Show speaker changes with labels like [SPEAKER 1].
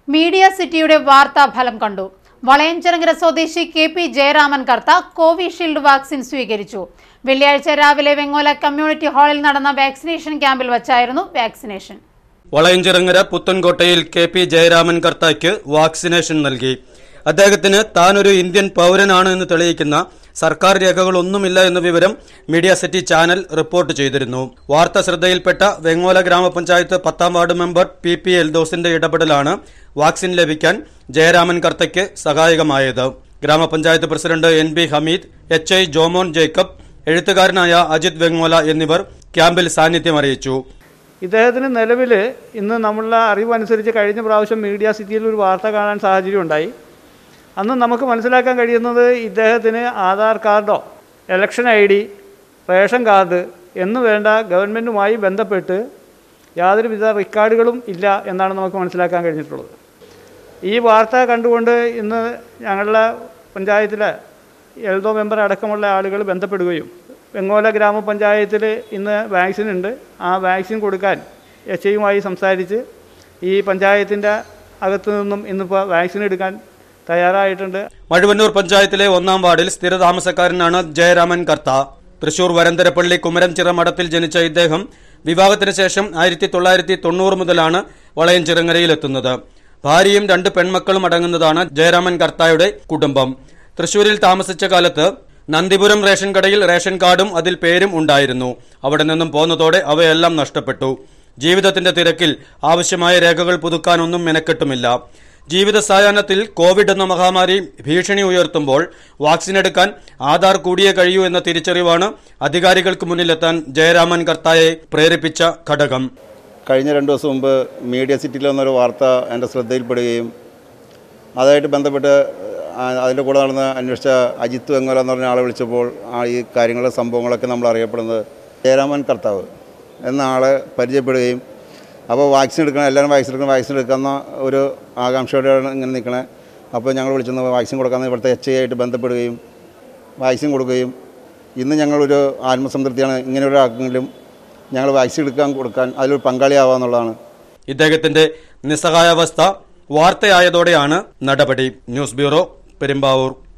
[SPEAKER 1] media സിറ്റിയുടെ വാർത്താ ഫലം കണ്ടു വളയഞ്ചിറങ്ങര സ്വദേശി K P Jayaraman Kartha Covishield vaccine സ്വീകരിച്ചു വെള്ളിയാഴ്ച രാവിലെ വെങ്ങോല കമ്മ്യൂണിറ്റി ഹാളിൽ നടന്ന വാക്സിനേഷൻ ക്യാമ്പിൽ വച്ചായിരുന്നു വാക്സിനേഷൻ
[SPEAKER 2] വളയഞ്ചിറങ്ങര പുത്തൻകോട്ടയിൽ കെ പി ജയരാമൻ കർത്തായ്ക്ക് വാക്സിനേഷൻ നൽകി അദ്ദേഹത്തിന് താൻ ഒരു ഇന്ത്യൻ പൗരനാണ് എന്ന് തെളിയിക്കുന്ന സർക്കാർ രേഖകളൊന്നുമില്ല എന്ന വിവരം മീഡിയ സിറ്റി ചാനൽ റിപ്പോർട്ട് ചെയ്തിരുന്നു വാർത്ത ശ്രദ്ധയിൽപ്പെട്ട വെങ്ങോല ഗ്രാമപഞ്ചായത്ത് പത്താം വാർഡ് മെമ്പർ പി പി എൽദോസിന്റെ ഇടപെടലാണ് വാക്സിൻ ലഭിക്കാൻ ജയരാമൻ കർത്തയ്ക്ക് സഹായകമായത് ഗ്രാമപഞ്ചായത്ത് president N B Hameed H I Jomon Jacob എഴുത്തുകാരനായ അജിത് വെങ്ങോല എന്നിവർ ക്യാമ്പിൽ സാന്നിധ്യം അറിയിച്ചു
[SPEAKER 3] ഇദ്ദേഹത്തിന് നിലവിൽ ഇന്ന് നമ്മളുടെ അറിവനുസരിച്ച് കഴിഞ്ഞ പ്രാവശ്യം മീഡിയ സിറ്റിയിൽ ഒരു വാർത്ത കാണാൻ സാഹചര്യം ഉണ്ടായി അന്ന് നമുക്ക് മനസ്സിലാക്കാൻ കഴിയുന്നത് ഇദ്ദേഹത്തിന് ആധാർ കാർഡോ election I D ration card എന്ന് വേണ്ട ഗവൺമെൻറ്റുമായി ബന്ധപ്പെട്ട് യാതൊരുവിധ റെക്കോർഡുകളും ഇല്ല എന്നാണ് നമുക്ക് മനസ്സിലാക്കാൻ കഴിഞ്ഞിട്ടുള്ളത് ഈ വാർത്ത കണ്ടുകൊണ്ട് ഇന്ന് ഞങ്ങളുടെ പഞ്ചായത്തിലെ എൽദോ മെമ്പർ അടക്കമുള്ള ആളുകൾ ബന്ധപ്പെടുകയും വെങ്ങോല ഗ്രാമപഞ്ചായത്തിൽ ഇന്ന് വാക്സിൻ ഉണ്ട് ആ വാക്സിൻ കൊടുക്കാൻ എച്ച് ഐയുമായി സംസാരിച്ച് ഈ പഞ്ചായത്തിൻ്റെ അകത്തു നിന്നും ഇന്നിപ്പോൾ വാക്സിൻ എടുക്കാൻ തയ്യാറായിട്ടുണ്ട്
[SPEAKER 2] മഴുവന്നൂർ പഞ്ചായത്തിലെ ഒന്നാം വാർഡിൽ സ്ഥിരതാമസക്കാരനാണ് ജയരാമൻ കർത്ത തൃശൂർ വരന്തരപ്പള്ളി കുമരംചിറ മഠത്തിൽ ജനിച്ച ഇദ്ദേഹം വിവാഹത്തിന് ശേഷം ആയിരത്തി തൊള്ളായിരത്തി തൊണ്ണൂറ് മുതലാണ് വളയഞ്ചിറങ്ങരയിലെത്തുന്നത് ഭാര്യയും രണ്ട് പെൺമക്കളും അടങ്ങുന്നതാണ് ജയരാമൻ കർത്തായുടെ കുടുംബം തൃശൂരിൽ താമസിച്ച കാലത്ത് നന്ദിപുരം റേഷൻ കടയിൽ റേഷൻ കാർഡും അതിൽ പേരും ഉണ്ടായിരുന്നു അവിടെ നിന്നും പോന്നതോടെ അവയെല്ലാം നഷ്ടപ്പെട്ടു ജീവിതത്തിന്റെ തിരക്കിൽ ആവശ്യമായ രേഖകൾ പുതുക്കാനൊന്നും മെനക്കെട്ടുമില്ല ജീവിത സായാഹ്നത്തിൽ കോവിഡ് എന്ന മഹാമാരി ഭീഷണി ഉയർത്തുമ്പോൾ വാക്സിൻ എടുക്കാൻ ആധാർ കൂടിയേ കഴിയൂ എന്ന തിരിച്ചറിവാണ് അധികാരികൾക്ക് മുന്നിലെത്താൻ ജയരാമൻ കർത്തായെ പ്രേരിപ്പിച്ച ഘടകം
[SPEAKER 4] കഴിഞ്ഞ രണ്ട് ദിവസം മുമ്പ് മീഡിയ സിറ്റിയിൽ വന്നൊരു വാർത്ത എൻ്റെ ശ്രദ്ധയിൽപ്പെടുകയും അതുമായിട്ട് ബന്ധപ്പെട്ട് ആ, അതിൻ്റെ കൂടെ നടന്ന് അന്വേഷിച്ച അജിത്ത് വെങ്ങോല എന്ന് പറഞ്ഞ ആളെ വിളിച്ചപ്പോൾ ആ ഈ കാര്യങ്ങളും സംഭവങ്ങളൊക്കെ നമ്മൾ അറിയപ്പെടുന്നത് ജയരാമൻ കർത്താവ് എന്ന ആളെ പരിചയപ്പെടുകയും അപ്പോൾ വാക്സിൻ എടുക്കണം എല്ലാവരും വാക്സിൻ എടുക്കണം വാക്സിൻ എടുക്കുന്ന ഒരു ആകാംക്ഷയോടെയാണ് ഇങ്ങനെ നിൽക്കണേ അപ്പോൾ ഞങ്ങൾ വിളിച്ചെന്ന് വാക്സിൻ കൊടുക്കാമെന്ന് ഇവിടുത്തെ എച്ച് ഐ ആയിട്ട് ബന്ധപ്പെടുകയും വാക്സിൻ കൊടുക്കുകയും ഇന്ന് ഞങ്ങളൊരു ആത്മസംതൃപ്തിയാണ് ഇങ്ങനെ ഒരാൾക്കെങ്കിലും ഞങ്ങൾ വാക്സിൻ എടുക്കാൻ കൊടുക്കാൻ അതിലൊരു പങ്കാളിയാവാന്നുള്ളതാണ്
[SPEAKER 2] ഇദ്ദേഹത്തിന്റെ നിസ്സഹായാവസ്ഥ വാർത്തയായതോടെയാണ് നടപടി ന്യൂസ് ബ്യൂറോ പെരുമ്പാവൂർ